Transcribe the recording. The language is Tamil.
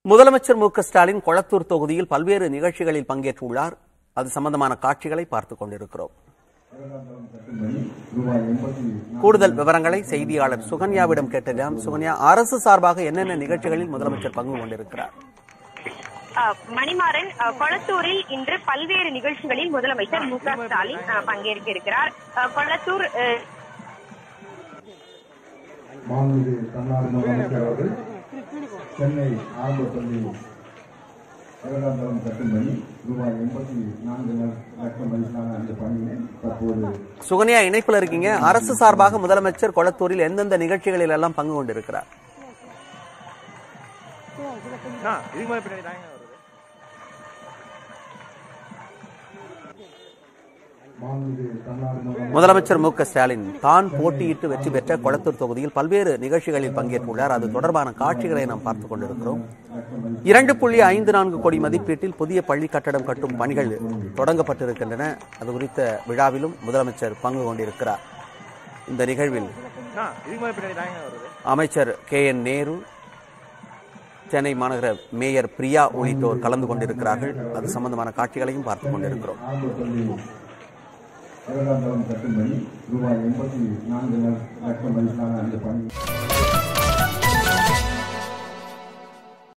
முதலமைச்சர் மு க ஸ்டாலின் கொளத்தூர் தொகுதியில் பல்வேறு நிகழ்ச்சிகளில் பங்கேற்றுள்ளார் அது சம்பந்தமான காட்சிகளை பார்த்துக் கொண்டிருக்கிறோம் கூடுதல் விவரங்களை செய்தியாளர் சுகன்யாவிடம் கேட்டதாம் சுகன்யா அரசு சார்பாக என்னென்ன நிகழ்ச்சிகளில் முதலமைச்சர் பங்கு கொண்டிருக்கிறார் அஹ், மணிமாறன் அஹ், கொளத்தூரில் இன்று பல்வேறு நிகழ்ச்சிகளில் முதலமைச்சர் மு க ஸ்டாலின் அஹ், பங்கேற்க இருக்கிறார் அஹ், கொளத்தூர் அஹ், மாண்புமிகு தமிழ்நாடு முதலமைச்சர் அவர்கள் சென்னை ஆரம்ப பள்ளி இரண்டாம் தரம் கட்டும் பணி ரூபாய் எண்பத்தி நான்கு லட்சம் மதிப்பிலான அந்த பணியை தற்போது சுகன்யா இணைப்புல இருக்கீங்க அரசு சார்பாக முதலமைச்சர் கொளத்தூரில் எந்தெந்த நிகழ்ச்சிகளில் எல்லாம் பங்கு கொண்டிருக்கிறார் அண்ணா, இதுக்கு மேல பின்னாடி தாங்க வருது மாண்புமிகு தமிழ்நாடு முதலமைச்சர் முதலமைச்சர் மு க ஸ்டாலின் தான் போட்டியிட்டு வெற்றி பெற்ற கொளத்தூர் தொகுதியில் பல்வேறு நிகழ்ச்சிகளில் பங்கேற்றுள்ளார் அது தொடர்பான காட்சிகளை நாம் பார்த்துக் கொண்டிருக்கிறோம் இரண்டு புள்ளி ஐந்து நான்கு கோடி மதிப்பீட்டில் புதிய பள்ளி கட்டடம் கட்டும் பணிகள் தொடங்கப்பட்டிருக்கின்றன அது குறித்த விழாவிலும் முதலமைச்சர் பங்கு கொண்டிருக்கிறார் இந்த நிகழ்வில் அண்ணா, இதுக்கு மேல பின்னாடி தாங்க வருது அமைச்சர் கே என் நேரு சென்னை மாநகர மேயர் பிரியா உள்ளிட்டோர் கலந்து கொண்டிருக்கிறார்கள் அது சம்பந்தமான காட்சிகளையும் பார்த்துக் கொண்டிருக்கிறோம் ஆரம்ப பள்ளி இரண்டாம் தரம் கட்டும் பணி ரூபாய் எண்பத்தி நான்கு லட்சம் மதிப்பிலான அந்த பணி